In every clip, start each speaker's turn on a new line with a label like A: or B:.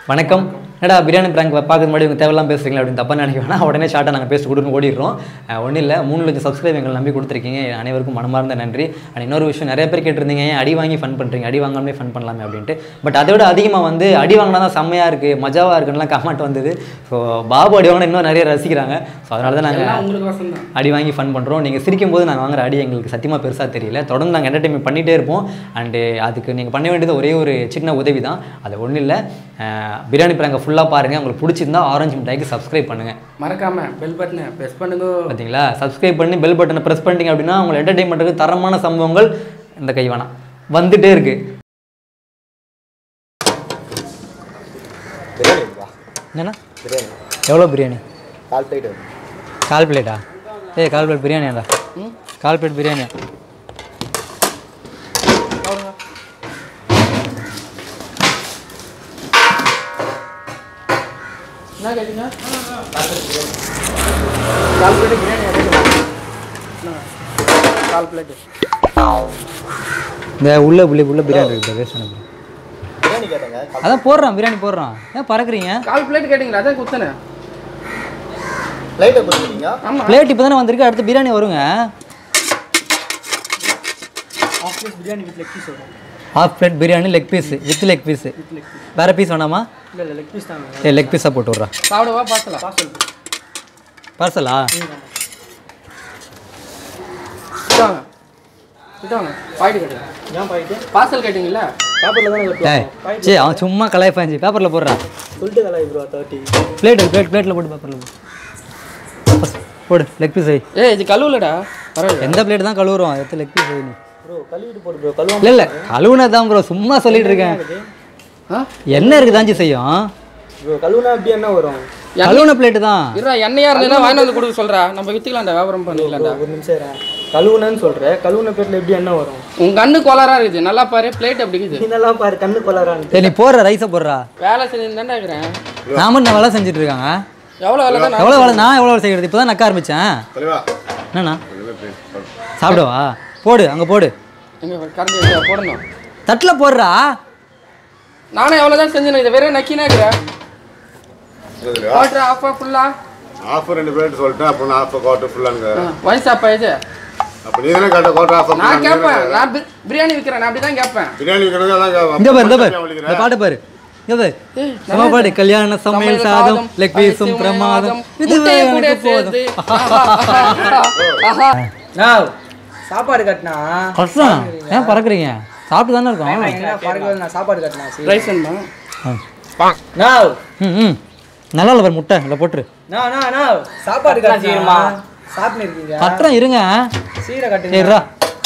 A: வணக்கம் என்னடா பிரியாணி பிராங்க் பார்க்கறது முன்னாடி இவங்க தேவையெல்லாம் பேசுறீங்களா அப்படின்னு தப்பா நினைக்க வேணாம் உடனே ஷார்ட்டாக நாங்கள் பேசி கொடுன்னு ஓடிடுறோம் ஒன்றும் இல்லை மூணு லட்சம் சப்ஸ்கிரைப் எங்களை நம்பி கொடுத்துருக்கீங்க அனைவருக்கும் மனமார்ந்த நன்றி அண்ட் இன்னொரு விஷயம் நிறைய பேர் கேட்டிருந்தீங்க ஏன் அடி வாங்கி ஃபன் பண்ணுறீங்க அடி வாங்காமலே ஃபன் பண்ணலாமே அப்படின்ட்டு பட் அதை விட அதிகமாக வந்து அடி வாங்கினா தான் செம்மையாக இருக்குது மஜாவாக இருக்குன்னுலாம் கமெண்ட் வந்தது ஸோ பாபு அடி வாங்கினா இன்னும் நிறைய ரசிக்கிறாங்க ஸோ அதனால தான் நாங்கள்
B: எல்லாம் உங்களுக்கு வசம் தான்
A: அடி வாங்கி ஃபன் பண்ணுறோம் நீங்கள் சிரிக்கும் போது நாங்கள் வாங்குற அடி எங்களுக்கு சத்தியமாக பெருசாக தெரியல தொடர்ந்து நாங்கள் என்டர்டைன்மெண்ட் பண்ணிகிட்டே இருப்போம் அண்டு அதுக்கு நீங்கள் பண்ண வேண்டியது ஒரே ஒரு சின்ன உதவி தான் அது ஒன்றும் இல்லை பிரியாணி பிராங்க ஃபுல்லாக பாருங்கள் உங்களுக்கு பிடிச்சிருந்தா ஆரஞ்சு மிட்டாய்க்கு சப்ஸ்கிரைப் பண்ணுங்கள்
B: மறக்காம பெல் பட்டனை ப்ரெஸ் பண்ணுங்க
A: பார்த்தீங்களா சப்ஸ்கிரைப் பண்ணி பெல் பட்டனை ப்ரெஸ் பண்ணிட்டீங்க அப்படின்னா உங்களை என்டர்டைன் பண்ணுறதுக்கு தரமான சம்பவங்கள் இந்த கை வேணாம் வந்துட்டே இருக்கு
C: பிரியாணி இருக்கா
A: என்னண்ணா
C: பிரியாணி
A: எவ்வளோ பிரியாணி
C: கால் பிளேட்
A: கால் பிளேட்டா ஏய் கால் பிளேட் பிரியாணியாடா கால் பிளேட் பிரியாணியா
B: என்ன கேட்டீங்க கால் பிளேட் பிரியாணி கால் பிளேட்
A: இந்த உள்ள புள்ளி உள்ள பிரியாணி இருக்குது வேஸ்ட் பண்ண
C: பிரியாணி கேட்டேங்க
A: அதான் போடுறான் பிரியாணி போடுறான் ஏன் பறக்குறீங்க
B: கால் பிளேட் கேட்டிங்களா அதான் குத்தனே
C: லைட்டை கொடுக்குறீங்க
B: ஆமா
A: பிளேட் இப்போ தானே வந்திருக்கு அடுத்து பிரியாணி வருங்க
B: office biryani with leg piece வரும்
A: half plate biryani leg piece with leg piece வேற பீஸ் வேணாமா
B: இல்லை இல்லை லெக் பீஸ் தான்
A: ஏ லெக் பீஸாக போட்டு விட்றா
B: சாப்பிடவா பார்சலா பார்சல்
A: பார்சலா
B: விட்டாங்க விட்டாங்க பாயிட்டு கேட்டீங்க
C: ஏன் பாயிட்டு
B: பார்சல் கேட்டிங்களா
C: பேப்பரில் தானே
A: ஏய் சே அவன் சும்மா கலாய்ப்பாஞ்சு பேப்பரில் போடுறான்
C: சொல்லிட்டு கலாய் ப்ரோ தேர்ட்டி
A: பிளேட் பிளேட் பிளேட்டில் போட்டு பேப்பரில் போடு போடு லெக் பீஸ் வை
B: ஏய் இது கழுவுலடா பரவாயில்ல
A: எந்த பிளேட் தான் கழுவுறோம் எத்த லெக் பீஸ் வை நீ
C: ப்ரோ கழுவிட்டு போடு ப்ரோ கழுவா
A: இல்லை இல்லை கழுவுனா தான் ப்ரோ சும்மா சொல்லிட்டு இருக்கேன்
B: ஆ
A: என்ன இருக்குது தாஞ்சி செய்யும்
C: ப்ரோ கழுவுனா அப்படி என்ன வரும்
A: கழுவுன பிளேட்டு தான்
B: இருடா எண்ணெயா இருந்ததுன்னா வாங்கி வந்து கொடுக்க சொல்றா நம்ம வித்துக்கலாம்டா வியாபாரம் பண்ணிக்கலாம்டா
C: ஒரு நிமிஷம் இரு. கழுவுனேன்னு சொல்கிறேன் கழுவுன பேட்டில் எப்படி என்ன வரும்
B: உன் கண்ணு கோளாரா இருக்குது நல்லா பாரு பிளேட் அப்படி இருக்குது
C: இதெல்லாம் பாரு கண்ணு கொலரான்னு
A: சரி நீ போடுற ரைஸை போடுறா
B: வேலை செஞ்சுன்னு இருக்கிறேன்
A: நான் மட்டும் வேலை செஞ்சுட்டு இருக்காங்க
B: எவ்வளோ வேலை தான்
A: எவ்வளோ வேலை நான் எவ்வளோ வேலை செய்கிறது இப்போ தான் நக்க ஆரம்பித்தேன் என்னண்ணா சாப்பிடுவா போடு அங்கே போடு
B: எங்க கரண்டி வச்சா போடணும்
A: தட்டில் போடுறா
B: நானே எவ்வளோ தான் செஞ்சேன் இதை வேற நக்கினா இருக்கிறேன் குவார்டர் ஆஃபா ஃபுல்லா
D: ஆஃபர் ரெண்டு பேர்ட்டு சொல்லிட்டேன் அப்போ நான் ஆஃப் குவார்டர் ஃபுல்லாங்க
B: வயசாப்பா இது
D: அப்போ நீ தானே கேட்ட குவார்டர் ஆஃபர்
B: நான் கேட்பேன் நான் பி- பிரியாணி விற்கிறேன் நான் அப்படி தான் கேட்பேன்
D: பிரியாணி விற்கிறது அதான்
A: இந்த பாரு இந்த பாரு இந்த பாட்டு பாரு இங்க பாரு நம்ம பாடு கல்யாண சமையல் சாதம் லெக் பீஸும் பிரமாதம் இது
B: முட்டையை கூட
A: எனக்கு போதும்
B: சேர்த்து. ஆஹா.
E: நான் சாப்பாடு கட்டினா
A: கஷ்டம் ஏன் பறக்குறீங்க சாப்பிட்டு தானே இருக்கோம்
E: என்ன பறக்கல நான் சாப்பாடு கட்டினா சரி
B: ரைஸ் வேணுமா?
E: நான்
A: ம் ம் நல்லா இல்லை பாரு முட்டை இல்லை போட்டுரு
E: நான் நான் நான் சாப்பாடு கட்டினா சாப்பிட்டு இருக்கீங்க
A: கட்டுறேன் இருங்க
E: சீரை கட்டுங்க
A: சரிடா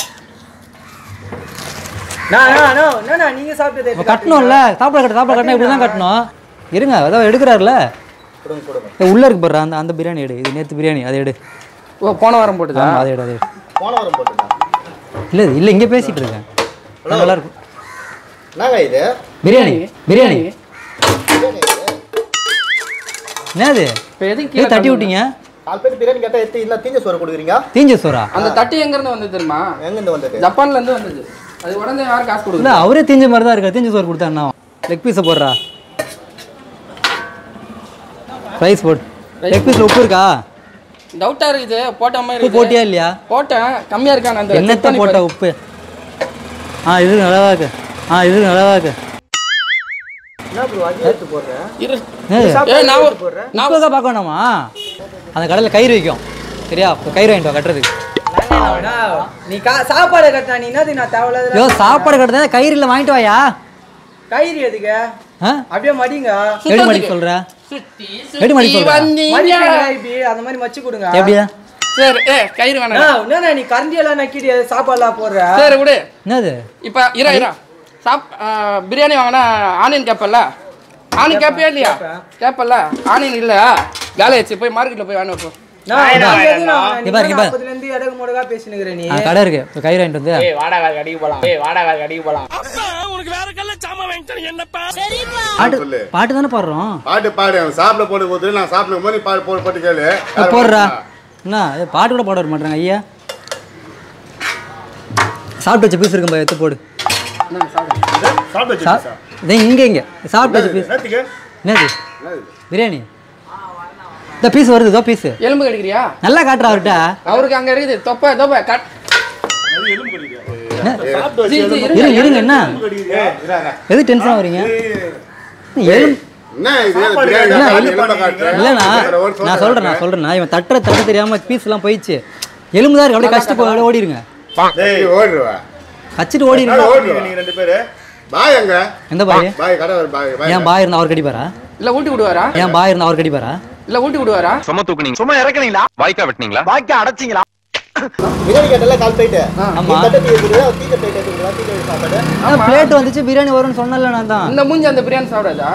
E: நான் நான் நான் என்னண்ணா நீங்க சாப்பிட்டது
A: இப்போ கட்டணும்ல சாப்பாடு கட்ட சாப்பாடு கட்டினா இப்படி தான் கட்டணும் இருங்க அதான் எடுக்கிறாருல
C: கொடுங்க கொடுங்க
A: ஏய், உள்ள இருக்கு பாரு அந்த அந்த பிரியாணி எடு இது நேற்று பிரியாணி அதை எடு
B: ஓ போன வாரம் போட்டுதா
A: ஆமா, அதை எடு அதை எடு
C: போன வாரம் போட்டுருக்கேன்
A: இல்லை இல்லை இங்கே பேசிட்டு இருக்கேன் நல்லா இருக்கும்
C: என்னங்க இது
A: பிரியாணி பிரியாணி
C: பிரியாணி இது.
A: என்னது
B: இப்போ எதுக்கு
A: ஏய்
B: கீழே
A: தட்டி விட்டீங்க
C: கால் பேர் பிரியாணி கேட்டால் எத்து இல்லை தீஞ்ச சோறு கொடுக்குறீங்க
A: தீஞ்ச சோறா
B: அந்த தட்டி எங்க இருந்து வந்தது தெரியுமா
C: எங்கேருந்து வந்தது
B: ஜப்பான்ல இருந்து வந்தது அது உடனே யார் காசு
A: இல்லை
B: கொடுக்குது
A: அவரே தீஞ்ச மாதிரி தான் இருக்கா தீஞ்ச சோறு கொடுத்தா லெக் பீஸை போடுறா ரைஸ் போடு லெக் பீஸில் உப்பு இருக்கா
B: டவுட்டா இருக்குது போட்ட மாதிரி
A: உப்பு
B: இருக்குது.
A: போட்டியா இல்லையா
B: போட்டேன் கம்மியா இருக்கான் அந்த check
A: என்னத்த
B: பண்ணி
A: போட்ட
B: பாரு.
A: உப்பு ஆ இது நல்லாவா இருக்கு ஆ இது நல்லாவா இருக்கு
C: என்ன ப்ரோ அது எடுத்து போடுறேன்
B: இரு
A: என்னது?
B: ஏய் நான் ஒரு-
C: போடுறேன்
B: நான்
A: உப்பு தான் பார்க்க வேணாமா அந்த கடையில் கயிறு வைக்கும் சரியா இப்போ கயிறு வாங்கிட்டு வா கட்டுறதுக்கு
E: நீ கா சாப்பாடு கட்டினா நீ என்னது நான் தேவையில்லாத
A: ஐயோ சாப்பாடு கட்டுறதா கயிறு இல்லை வாங்கிட்டு வாயா
E: கயிறு எதுக்கு
A: ஆ
E: அப்படியே மடிங்க
A: எப்படி மடிக்க சொல்ற
B: சுத்தி
A: எப்படி மடிக்க
B: சுத்தி
A: சொல்ற?
B: வந்தீங்க.
E: மடிப்பீங்களா இப்படி அந்த மாதிரி மச்சு கொடுங்க
A: எப்படியா
B: சரி ஏ கயிறு வேணாம்
E: அண்ணா, என்னண்ணா நீ கரண்டி எல்லாம் நக்கிட்டு சாப்பாடுலாம் போடுற
B: சரி விடு
A: என்னது
B: இப்போ இரா இரா சாப் ஆ, பிரியாணி வாங்கினா ஆனியன் கேப்பல்ல ஆனியன் கேப்பியா இல்லையா கேப்பல்ல ஆனியன் இல்ல காலை வச்சு போய் மார்க்கெட்ல போய் வாங்க போ
E: நான் நீ எதுக்கு நான்
A: இங்க பாரு, இங்க பாரு.
E: அப்பதுல இருந்து இடகு முடகா பேசினுக்கிற நீ
A: ஆ கடை இருக்கு இப்போ கயிறு வாங்கிட்டு வந்து பாட்டு
D: சொல்லு.
A: பாட்டு தானே பாடுறோம்
D: பாட்டு பாடு அவன் சாப்பிட போட்டு கொடுத்து நான் சாப்பிடும் போது நீ பாடு போட்டு போட்டு கேளு
A: இது போடுறா என்ன இது பாட்டு கூட பாட வர மாட்டாங்க ஐயா சாப்பிட்டு வச்ச பீஸ் இருக்கும் எடுத்து போடு
B: இந்தாங்க, சாப்பிடுங்க.
D: சாப்பிட்டு
A: சா
D: வச்சிருக்கா
A: இதே இங்கே இங்கே சாப்பிட்டு வச்ச பீஸ்
D: நேற்றுக்கு
A: என்னது பிரியாணி இந்த பீஸ் வருது இதோ பீஸ்
B: எலும்பு கடிக்கிறியா
A: நல்லா காட்டுறா அவர்கிட்ட
B: அவருக்கு அங்க இருக்குது தொப்பை தொப்பை கட் ஜி, ஜி, இருங்க.
A: இருங்க இருங்க என்ன
D: ஏய், இரா, இரா.
A: எது டென்ஷன் வரீங்க எலும்
D: என்ன இது பிரியாணி
A: என்ன,
D: காட்டுற, எலும்பை காட்டுற?
A: இல்லைண்ணா
D: ஒரு சொல்றேன்.
A: நான் சொல்கிறேன் நான் சொல்கிறேண்ணா இவன் தட்டுற தட்டு தெரியாம பீஸ் எல்லாம் போயிடுச்சு எலும்பு தான் இருக்கு, அப்படியே கஷ்டம் போய் ஓடிடுங்க
D: டேய், ஓடிடுவா.
A: கச்சிட்டு ஓடிடுங்க
D: நான் ஓடிடுவா. பாய் எங்க?
A: எந்த பாய்
D: பாய், கடை ஒரு பாய், பாய்.
A: ஏன் பாய் இருந்தா அவர் கடிப்பாரா
B: இல்ல ஊட்டி விடுவாரா
A: ஏன் பாய் இருந்தா அவர் கடிப்பாரா
B: இல்ல ஊட்டி விடுவாரா
F: சும்மா தூக்குனீங்க சும்மா இறக்குனீங்களா வாய்க்கா வெட்டினீங்களா வாய்க்கா அடைச்சிங்களா
G: பிரியாணி கேட்டல கால் போயிட்டு
A: ஆமா
G: தட்டை தீ இருக்குது தீக்க போயிட்டு இருக்குங்களா தீக்க சாப்பாடு
A: பிளேட் வந்துச்சு பிரியாணி வரும்னு சொன்னல நான் தான்
B: இந்த மூஞ்சி அந்த பிரியாணி சாப்பிடாதா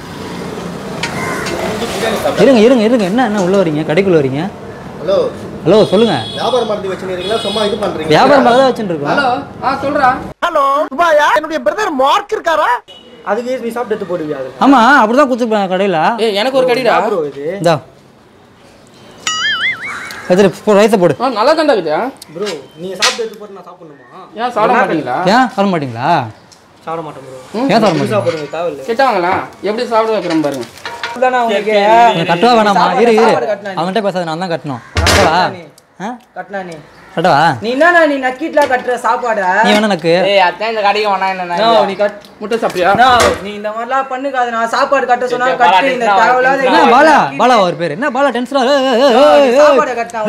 A: இருங்க இருங்க இருங்க என்ன என்ன உள்ள வரீங்க கடைக்குள்ள வரீங்க
G: ஹலோ
A: ஹலோ சொல்லுங்க
G: வியாபாரம் மறந்து வச்சுருக்கீங்களா சும்மா இது பண்றீங்க
A: வியாபாரம் பார்க்க தான் வச்சுட்டு இருக்கோம்
B: ஹலோ ஆ சொல்றா
C: அதுக்கு நீ சாப்பிட்டு எடுத்து போடுவியா அது
A: ஆமா அப்படிதான் குத்து கடையில
B: ஏய் எனக்கு ஒரு கடிடா
C: ப்ரோ இது
A: இந்தா எதிரி போ ரைஸை போடு
B: ஆ, நல்லா தாண்டா இருக்குது
C: ப்ரோ நீங்க சாப்பிட்டு எடுத்து போட்டு நான் சாப்பிடணுமா
B: ஏன் சாப்பிட மாட்டீங்களா
A: ஏன் சாப்பிட மாட்டீங்களா
C: சாப்பிட மாட்டேன் ப்ரோ
A: ஏன் சாப்பிட மாட்டீங்க
C: சாப்பிடுங்க தேவையில்லை
B: கிட்டாங்களா எப்படி சாப்பிட வைக்கிறேன் பாருங்க
E: தானே உங்களுக்கு
A: எனக்கு கட்டவா வேணாமா இரு இரு
E: சாப்பாடு கட்டினா நீ.
A: அவன்கிட்ட பேசாத நான் தான் கட்டணும் கட்டவா
E: நீ.
A: ஆ
E: கட்டினா நீ
A: கட்டவா
E: நீ என்னண்ணா நீ நக்கீட்ல கட்டுற சாப்பாட
A: நீ வேணா எனக்கு
H: ஏய் அதான் இந்த கடைக்கு வேணா என்ன
E: No, நீ கட்
B: முட்டை சாப்பிட்டியா
E: No, நீ இந்த மாதிரிலாம் பண்ணுக்காத நான் சாப்பாடு கட்ட சொன்னா
H: சரி,
E: கட்டு
H: பாலா,
E: இந்த
H: tension
E: தேவையில்லாத
A: என்ன பாலா பாலா அவர் பேர் என்ன பாலா டென்ஷனா
E: சாப்பாடு கட்டினா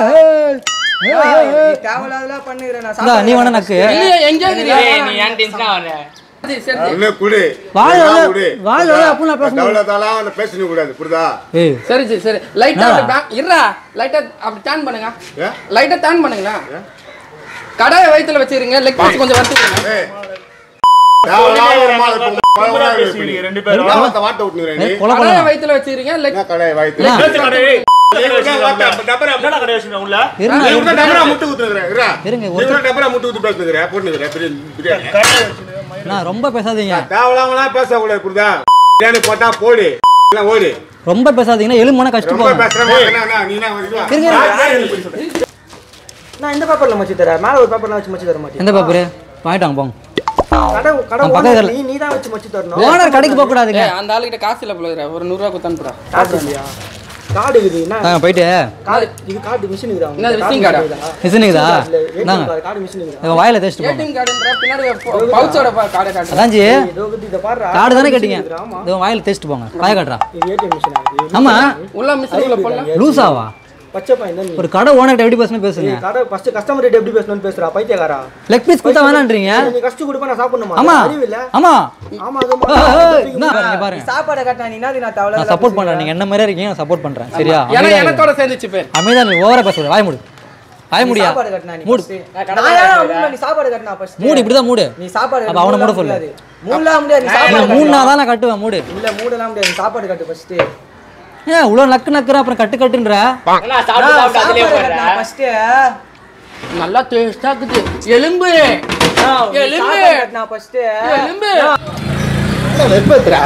E: நீ தேவையில்லாதெல்லாம் பண்ணுகிற நான்
A: இந்தா, நீ
E: சாப்பாடு
A: வேணா எனக்கு
B: இல்லையே எங்க இருக்கிறியா
H: ஏய், நீ ஏன் டென்ஷனா வர
B: சரி சரி
D: என்ன குடு.
A: வாய்
D: நான்
A: வந்து-
D: குடு.
A: வாய் வந்து அப்படி நான் பேச முடியாது.
D: தவளத்தாலாம் அவனை பேசணும் கூடாது புரியுதா
A: ஏய்
B: சரி சரி சரி லைட்டா
A: என்னடா?
B: அப்படி back- இருடா லைட்டா அப்படி டர்ன் பண்ணுங்க
D: ஏ?
B: லைட்டா டர்ன் பண்ணுங்களா கடாயை வயித்துல வச்சிருங்க லெக் பீஸ் கொஞ்சம் வறுத்துக்கோங்க
D: ஏய். தேவையில்லாத ஒரு மாலை இப்ப மழை மழை பெய்யுது நீ. தேவத்தை வாட்ட விட்டுனுக்குற நீ.
A: ஏய், கொலை
B: கடாயை
A: பண்ணலாம்
B: வயித்துல வச்சிருங்க லெக்
D: என்ன கடை வாய்த்து?
A: என்ன?
D: என்ன வாட்ட, டபரா,
A: இருங்க
D: நீ உள்ள டபரா முட்டு குத்துனுக்குற, இருடா.
A: இருங்க,
D: நீ உள்ள டபரா முட்டு குத்து பேசுனுக்குற, போட்டுனுக்குற, பிரியாணி, பிரியாணி.
A: நான் ரொம்ப பேசாதீங்க
D: தேவையில்லாமலாம் பேசக்கூடாது புரியுதா பிரியாணி போட்டா போடு எல்லாம் ஓடு
A: ரொம்ப பேசாதீங்கன்னா எலும்புனா கஷ்டம்
D: ரொம்ப
A: போகும்
D: பேசுற மாதிரி என்ன, என்ன, நீ என்ன இதுவா?
A: இருங்க.
C: நான் இந்த பேப்பர்ல மச்சி தரேன் மேல ஒரு பேப்பர்ல வச்சு மச்சி தர மாட்டேன்
A: எந்த பேப்பரு வாங்கிட்டாங்க போங்க
C: கடை கடை
A: நான் பக்கத்துல-
C: owner நீ நீ தான் வச்சு மச்சி தரணும்
A: ஓனர் கடைக்கு போக கூடாதுங்க
B: ஏய், அந்த ஆளுகிட்ட காசு இல்ல போல இருக்குடா. ஒரு நூறு ரூபா கொடுத்தானுடா
C: கார்டு இல்லையா கார்டு இருக்குது என்ன
A: ஆ, போயிட்டு
C: கார்டு இது கார்டு மிஷின் இருக்குதா
B: என்னது, visiting card ஆ?
A: மிஷினுக்குதா
C: ஏடிஎம்
A: நாங்க
C: கார்டு கார்டு மிஷின் இருக்குதா
A: இவன் வாயில தேய்ச்சிட்டு போங்க
B: ஏடிஎம் கார்டுன்ற பின்னாடி பவுச்சோட கார்டை காட்டு
A: அதான் ஜி
C: இதோ இத பாருடா
A: கார்டு தானே
C: machine
A: கேட்டீங்க
C: இருக்குதா? ஆமா
A: இது வாயில தேய்ச்சிட்டு போங்க வாய காட்டுறா
C: இது ஏடிஎம் மிஷின் ஆகுது
A: ஆமா
B: உள்ள மிஷினுக்குள்ள போடலாம்
A: லூசாவா
C: பச்சை பையன் தான் நீ
A: ஒரு கடை ஓனர்கிட்ட எப்படி பேசணும் பேசுங்க
C: ஏய், கடை ஃபர்ஸ்ட் கஸ்டமர் ரேட் எப்படி பேசணும்னு பேசுறா பைத்தியக்காரா
A: லெக் பீஸ் கொடுத்தா வேணான்றீங்க
C: நீ கஷ்டம் கொடுப்பா நான் சாப்பிடணுமா
A: ஆமா
C: அறிவு இல்ல
A: ஆமா
C: ஆமா அது
A: ஏய், ஏய், என்ன பாருங்க
E: நீ
A: பாருங்க
E: சாப்பாடு கட்டினா நீ என்ன நான் தேவையில்லாத
A: நான் சப்போர்ட் பண்றேன் நீங்க என்ன மாதிரி இருக்கீங்க நான் சப்போர்ட் பண்றேன் சரியா
B: ஏன்னா
A: அமைதியா இருங்க.
B: எனத்தோட சேர்ந்துச்சு பேர்
A: அமைதியா நீ ஓவரா பேசுற வாய மூடு வாய முடியா
E: சாப்பாடு கட்டினா நீ
A: மூடு
E: first. நான் ஏன் மூணு நீ சாப்பாடு கட்டினா first?
A: மூடு இப்படிதான் மூடு
E: நீ சாப்பாடு
A: அப்ப அவனை மூட சொல்லு.
E: முடியாது. மூடலாம் முடியாது நீ சாப்பாடு
A: இல்ல, மூணு நாள் தான் நான் கட்டுவேன் மூடு
E: கட்டு. இல்ல மூடலாம் முடியாது நீ சாப்பாடு கட்டு ஃபர்ஸ்ட்
A: ஏன் இவ்வளவு நக்கு நக்குற அப்புறம் கட்டு கட்டுன்ற
H: என்ன சாப்பிட்டு சாப்பிட்டு அதுலயே
E: சாப்பாடு
H: போடுற
E: கட்டினா ஃபர்ஸ்ட்
B: நல்லா டேஸ்டா இருக்குது எலும்பு எலும்பு
E: சாப்பாடு கட்டினா ஃபர்ஸ்ட்
B: எலும்பு
G: வெப்பத்துறா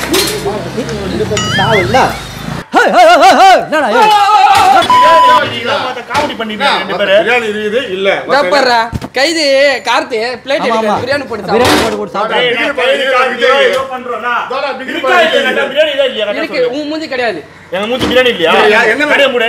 A: hey, hey, hey, hey, hey, என்னடா ஏய்?
D: என்ன, மத்த பிரியாணி இருக்குது இல்ல
B: இதோ பாருடா, கைது கார்த்தி பிளேட்
A: ஆமா, ஆமா.
B: பிரியாணி போட்டு
A: பிரியாணி போட்டு போட்டு சாப்பிடு
B: இருக்கு உன் மூஞ்சி கிடையாது
D: என்ன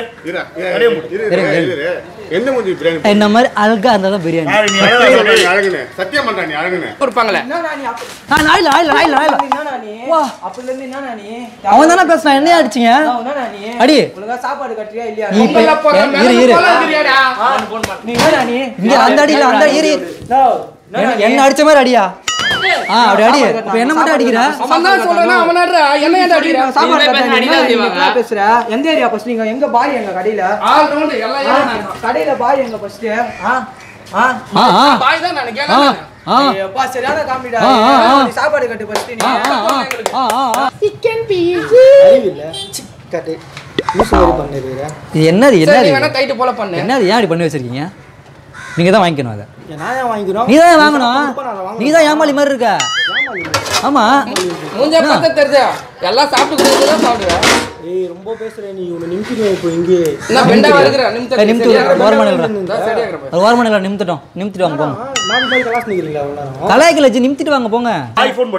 D: என்ன மூஞ்சி பிரியாணி
A: என்ன மாதிரி அழகா இருந்தா தான் பிரியாணி
D: அழகுனே சத்தியம் பண்றா நீ அழகுனே
B: கொடுப்பாங்களே
E: என்னடா நீ அப்ப-
A: நான் ஆயில ஆயில ஆயில ஆயில
E: என்னடா நீ
A: வா.
E: அப்பல இருந்து என்னடா நீ
A: அவன் தானே பேசுனான் என்னையா அடிச்சீங்க
E: நான் என்னடா நீ
A: அடி.
E: ஒழுங்கா சாப்பாடு கட்டுறியா இல்லையா
A: நீ இப்ப-
B: பொங்கல்ல போடுற
A: இரு,
B: மிளகு
A: இரு.
B: போல இருக்கிறியாடா.
E: நீ என்னடா நீ
A: இங்க அந்த அடியில அந்த இரு இரு. என்ன- என்ன அடிச்ச மாதிரி அடியா ஆ அப்படி அடி இப்ப என்ன மட்டும் அடிக்கிற
B: அவன் தான் சொல்றானா, அவன் ஆடுறா. என்ன ஏன்டா அடிக்கிறான்?
E: சாப்பாடு
H: நீங்களே
E: கட்டினா
H: பேசுனா
E: நீ
H: அடிதான்
E: என்ன
H: செய்வாங்க.
E: என்ன பேசுற எந்த ஏரியா ஃபர்ஸ்ட் நீங்க எங்க பாய் எங்க கடையில
B: ஆள் round எல்லாம்
E: ஆ,
B: ஏன் நான்?
E: கடையில பாய் எங்க ஃபர்ஸ்ட் ஆ ஆ
A: ஆ ஆ
B: பாய் தான் நான்
A: ஆ
B: கேட்கறேன்.
A: ஆ
E: ஏய், அப்பா சரியான காமெடிடா
A: ஆ, ஆ, ஆ.
E: நீ சாப்பாடு கட்டு ஃபர்ஸ்ட் நீ
A: ஆ ஆ ஆ ஆ
C: அறிவு இல்ல சி, கட்டு லூசு மாதிரி பண்ணிருக்கிற
A: இது என்னது
B: சரி, நீ
A: என்னது
B: வேணா கைட்டு போல பண்ணு.
A: என்னது ஏன் இப்படி பண்ணி வச்சிருக்கீங்க நீங்க தான் வாங்கிக்கணும் அதை
C: நான் ஏன் வாங்கிக்கிறோம்
A: நீ தான்
C: கொடுப்பா,
A: வாங்கணும்
C: நான் அதை வாங்கணும்.
A: நீ தான் ஏமாளி மாதிரி இருக்க ஆமா
B: மூஞ்ச பார்த்தா தெரியுதா? எல்லாம் சாப்பிட்டு கொடுத்துட்டு தான் சாப்பிடுவேன்.
C: ஏய் ரொம்ப பேசுற நீ உன்னை நிமித்திடுவேன் இப்போ இங்கே
B: என்ன பெண்டாவா இருக்கிற? நிமித்தம்
A: ஏய், நிமித்து
B: சரியா
A: விடு,
B: இருக்கிற?
A: ஓரமா நில்றா.
B: இதோ சரியா இருக்கிற பாரு.
A: ஒரு வாரம் நிமித்தட்டும் நிமித்திட்டு வாங்க போங்க
C: நான் போய் கலாஸ் நிக்கிறீங்களா அவ்வளோ நேரம்
A: கலாய்க்கல வச்சு நிமித்திட்டு வாங்க போங்க
I: ஐபோன் போடு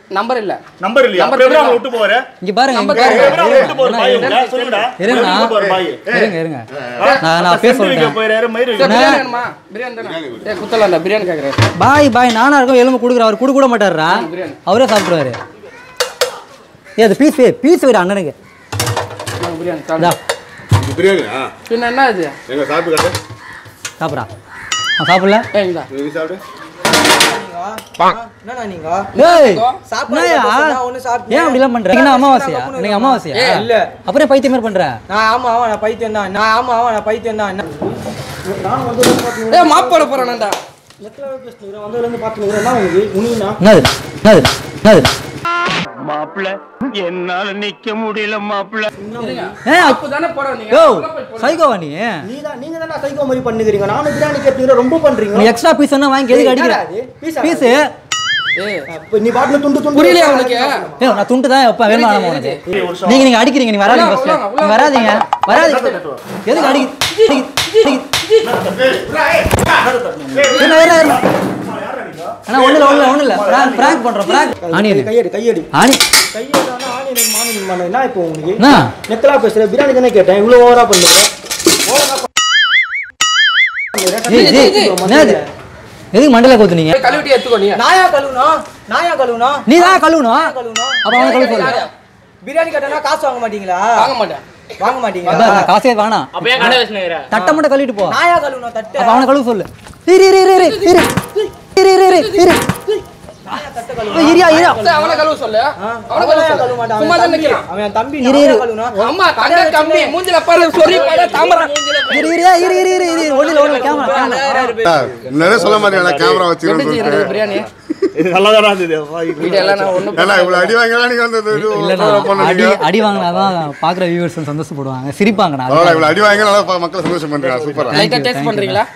B: நம்பர் இல்ல
D: நம்பர் இல்லையா
B: நம்பர்
D: அப்புறம் எப்படி
B: தெரியல.
D: அவங்களை விட்டு போற
A: இங்க பாருங்க இங்க
B: நம்ம
A: பாருங்க
D: எப்படி அவங்களை விட்டு போற
A: இருங்க,
D: பாய்
A: இருங்க.
D: உங்களை? சொல்லுங்கடா
A: இருங்க
D: விட்டு போற பாய்
A: இருங்க இருங்க நான் நான் பேச
D: சென்ட் வைக்க
A: சொல்றேன்
D: போயிறாரு மயிர்
B: சரி,
D: வைக்க
B: பிரியாணி வேணுமா பிரியாணி தானே ஏ குத்தலாம்டா பிரியாணி கேக்குறேன்
A: பாய் பாய் நானா இருக்கும் எலும்பு கொடுக்குற அவர் கூட கூட மாட்டாருடா
B: பிரியாணி.
A: அவரே சாப்பிடுவாரு ஏ அது பீஸ் பீஸ் வைடா அண்ணனுக்கு
B: பிரியாணி
A: இதா
B: சாப்பிடு.
D: பிரியாணியா
B: பின்ன என்ன இது
D: எங்க சாப்பிட்டு காட்டு
A: சாப்பிட்றா நான் சாப்பிடல
B: ஏய் இந்தா
D: நீ சாப்பிடு
E: என்னண்ணா நீங்க
A: ஏய்
E: சாப்பாடு
A: என்னய்யா?
E: கட்ட சொன்னா ஒண்ணு சாப்பிட்டு-
A: ஏன் அப்படிலாம் பண்ற இன்னைக்கு என்ன அமாவாசையா இன்னைக்கு அமாவாசையா
E: ஏய், இல்ல.
A: அப்புறம் பைத்தியம் மாதிரி பண்ற
E: நான் ஆமா ஆமா நான் பைத்தியம் தான் நான் ஆமா ஆமா நான் பைத்தியம் தான் என்ன
B: ஏ மாப் போட போறானடா
C: நெட்லாவே பேசுனீங்க வந்ததுலேருந்து பார்த்துக்கிறேன் என்ன உங்களுக்கு உனினா
A: என்னது என்னது என்னது
F: மாப்பிள்ள என்னால நிக்க முடியல மாப்பிள்ள
A: ஏ
B: அப்போ தானே போட வந்தீங்க
A: யோ
B: உள்ள போய் போடு.
A: சைக்கோவா நீ
C: நீ தான் நீங்க தானே சைக்கோ மாதிரி பண்ணுகிறீங்க நானும் பிரியாணி கேட்டீங்க ரொம்ப பண்றீங்க
A: நீ எக்ஸ்ட்ரா பீஸ் என்ன வாங்கி எதுக்கு அடிக்கிற
C: என்னடா இது? Piece ஆ?
A: பீஸ்
B: ஏய்
C: அப்ப நீ பாட்டில் துண்டு துண்டு
B: புரியலையா உனக்கு
A: ஏய் நான் துண்டு தான் வைப்பேன் வேணுமா வேணாமா உனக்கு நீங்க நீங்க அடிக்கிறீங்க நீங்க வராதீங்க
B: உள்ள,
A: ஃபர்ஸ்ட்
B: உள்ள,
A: நீங்க வராதீங்க வராதீங்க எதுக்கு அடிக்க என்ன வேற வேற அண்ணா ஒண்ணு இல்ல ஒண்ணு இல்ல ஒண்ணு இல்ல பிராங்க் பிராங்க் பண்றோம் பிராங்க் ஆனியன்
C: கையடி கையடி
A: ஆனி
C: கையடானா ஆனியன் மானியன் பண்ண என்ன இப்போ உங்களுக்கு
A: என்ன
C: நெக்கலா பேசுற பிரியாணி தானே கேட்டேன் இவ்வளவு ஓவரா பண்ணுங்க
A: ஏய் ஏய் என்னது எதுக்கு மண்டல கோத்துனீங்க
B: போய் கழுவிட்டு எடுத்துக்கோ நீ
E: நாயா கழுவணும் நாயா கழுவணும்
A: நீ தான் கழுவணும்
E: கழுவணும்
A: அப்ப அவனை கழுவ சொல்லு
E: பிரியாணி கட்டினா காசு வாங்க மாட்டீங்களா
B: வாங்க மாட்டேன்
E: வாங்க மாட்டீங்களா
A: அதான் நான் காசே வேணாம்
H: அப்ப ஏன் கடை வச்சுனுங்கிற
A: தட்டை மட்டும் கழுவிட்டு போ
E: நாயா கழுவணும் தட்டு
A: அப்ப அவனை கழுவ சொல்லு இரு இரு இரு இரு இரு இரு இரு இரு இரு ஏய், இரியா இரியா
B: சரி, அவனை கழுவ சொல்லு அவனை
E: அவன்
B: கழுவ
E: நாயா
B: சொல்லு
E: கழுவ மாட்டான்
B: சும்மா
E: அவன்
B: தான்
E: தம்பி
B: நிக்கிறான்
E: அவன் என் தம்பி
A: இரு,
E: நாயா
A: இரு.
E: கழுவணும்
B: அம்மா கடை கம்பி மூஞ்சில பாரு சொறி பாரு தாமரை
A: இரு இரு இரு இரு இரு இரு ஒண்ணு இல்ல ஒண்ணு இல்ல கேமரா கேமரா
D: நிறைய சொல்ல மாட்டேன் கேமரா
B: எப்படி இருந்தது பிரியாணி
D: நல்லா தான் இருந்தது
B: வீடியோ எல்லாம் நான் ஒண்ணு
D: ஏன்னா இவ்வளவு அடி வாங்கலாம் நீங்க வந்து
A: இல்லண்ணா அடி அடி வாங்கினாதான் பாக்குற வியூவர்ஸ் சந்தோஷப்படுவாங்க சிரிப்பாங்கண்ணா
D: அவ்வளோ இவ்வளவு அடி வாங்க நல்லா ப- மக்கள் சந்தோஷம் பண்றீங்க சூப்பரா
B: லைட்டா டேஸ்ட் பண்றீங்களா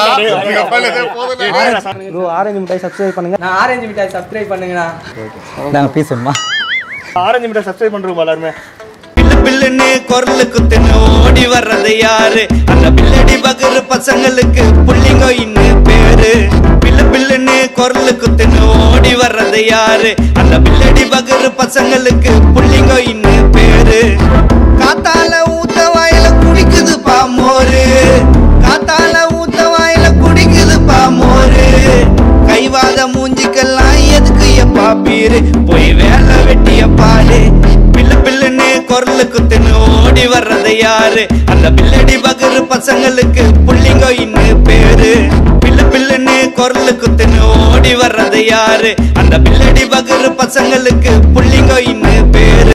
C: ப்ரோ ஆரஞ்சு மிட்டாய் சப்ஸ்கிரைப் பண்ணுங்க
E: நான் ஆரஞ்சு மிட்டாய் சப்ஸ்கிரைப் பண்ணுங்கண்ணா
A: நாங்க பேசுவோமா
D: ஆரஞ்சு மிட்டாய் சப்ஸ்கிரைப் பண்றோம் எல்லாருமே
I: பில்லு பில்லுன்னு குரலு குத்துன்னு ஓடி வர்றது யாரு அந்த பில்லடி பகுரு பசங்களுக்கு புள்ளிங்க இன்னும் பேரு பில்லு பில்லுன்னு குரலு குத்துன்னு ஓடி வர்றது யாரு அந்த பில்லடி பகுரு பசங்களுக்கு புள்ளிங்க இன்னும் பேரு காத்தால ஊத்த வாயில குடிக்குது பாமோரு காத்தால ஊத்த வாயில குடிக்குது பாமோரு கைவாத மூஞ்சிக்கெல்லாம் எதுக்கு எப்பா பீரு போய் வேலை வெட்டிய பாரு பில்லு பில்லுன்னு குரலு குத்துன்னு ஓடி வர்றது யாரு அந்த பில்லடி பகுரு பசங்களுக்கு புள்ளிங்க இன்னும் பேரு பில்லு பில்லுன்னு குரலு குத்துன்னு ஓடி வர்றது யாரு அந்த பில்லடி பகுரு பசங்களுக்கு புள்ளிங்க இன்னும் பேரு